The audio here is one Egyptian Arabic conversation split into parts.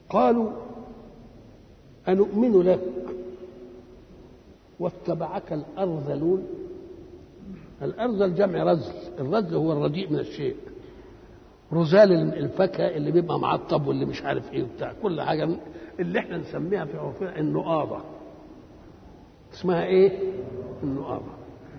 قالوا أنؤمن لك واتبعك الأرذلون الأرذل جمع رزل الرزل هو الرديء من الشيء رزال الفاكهة اللي بيبقى معطب واللي مش عارف ايه وبتاع كل حاجة اللي احنا نسميها في عرفنا النقاضة اسمها ايه النقاضة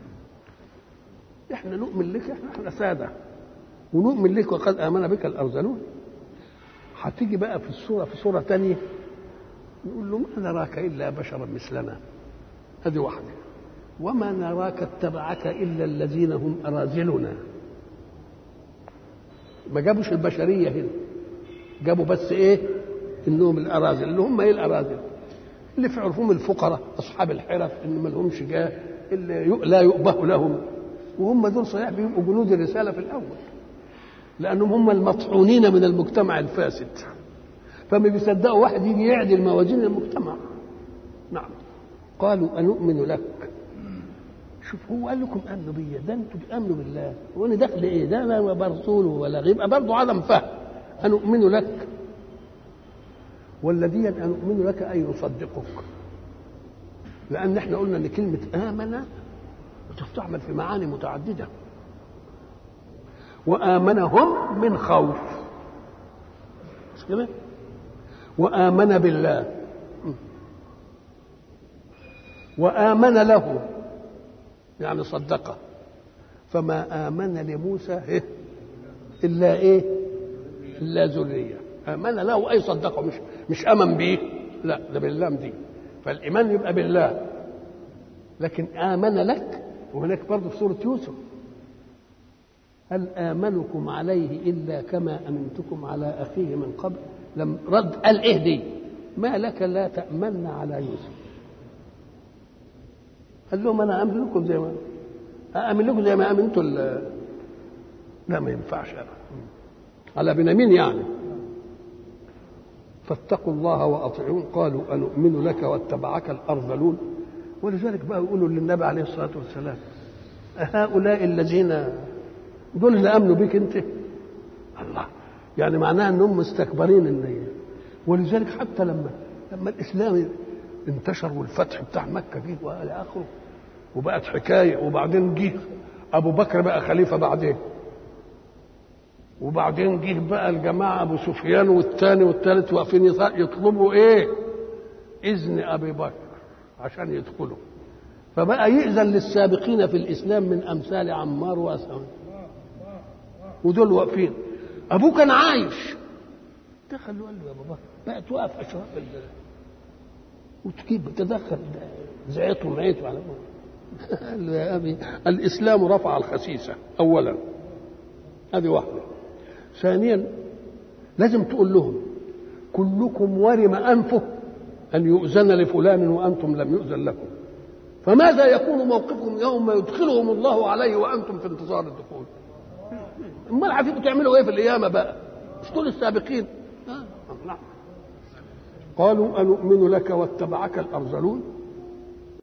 احنا نؤمن لك احنا احنا سادة ونؤمن لك وقد آمن بك الأرذلون هتيجي بقى في السورة في سورة تانية نقول له ما نراك إلا بشرا مثلنا هذه واحدة وما نراك اتبعك إلا الذين هم أراذلنا ما جابوش البشرية هنا جابوا بس إيه إنهم الأراذل اللي هم إيه الأراذل اللي في عرفهم الفقراء أصحاب الحرف إن ما لهمش جاه اللي لا يؤبه لهم وهم دول صحيح بيبقوا جنود الرسالة في الأول لأنهم هم المطحونين من المجتمع الفاسد فما بيصدقوا واحد يجي يعدل موازين المجتمع نعم قالوا أنؤمن لك شوف هو قال لكم امنوا بيا ده انتوا بتامنوا بالله وانا دخل ايه ده انا برسول ولا غيب برضه عدم فهم ان اؤمن لك والذي ان اؤمن لك اي نصدقك لان احنا قلنا ان كلمه امن بتستعمل في معاني متعدده وامنهم من خوف مش كده وامن بالله وامن له يعني صدقه فما آمن لموسى إيه؟ إلا إيه؟ إلا ذرية آمن له أي صدقه مش مش آمن به لا ده بالله دي فالإيمان يبقى بالله لكن آمن لك وهناك برضه في سورة يوسف هل آمنكم عليه إلا كما أمنتكم على أخيه من قبل لم رد قال إيه دي ما لك لا تأمن على يوسف قال لهم انا امن لكم زي ما امن لكم زي ما امنتوا لا ما ينفعش انا على بنيامين يعني فاتقوا الله واطيعون قالوا انؤمن لك واتبعك الارذلون ولذلك بقى يقولوا للنبي عليه الصلاه والسلام هؤلاء الذين دول اللي امنوا بك انت الله يعني معناها انهم مستكبرين النية ولذلك حتى لما لما الاسلام انتشر والفتح بتاع مكه جه والى اخره وبقت حكايه وبعدين جه ابو بكر بقى خليفه بعدين وبعدين جه بقى الجماعه ابو سفيان والثاني والثالث واقفين يطلبوا ايه؟ اذن ابي بكر عشان يدخلوا فبقى يأذن للسابقين في الاسلام من امثال عمار واسامه ودول واقفين ابوه كان عايش دخل وقال له يا بابا بقى توقف اشراف وتجيب تدخل زعيته ومعيته على قال له يا ابي الاسلام رفع الخسيسه اولا هذه واحده ثانيا لازم تقول لهم كلكم ورم انفه ان يؤذن لفلان وانتم لم يؤذن لكم فماذا يكون موقفكم يوم يدخلهم الله عليه وانتم في انتظار الدخول امال عارفين تعملوا ايه في القيامه بقى مش دول السابقين آه. قالوا أنؤمن لك واتبعك الأرذلون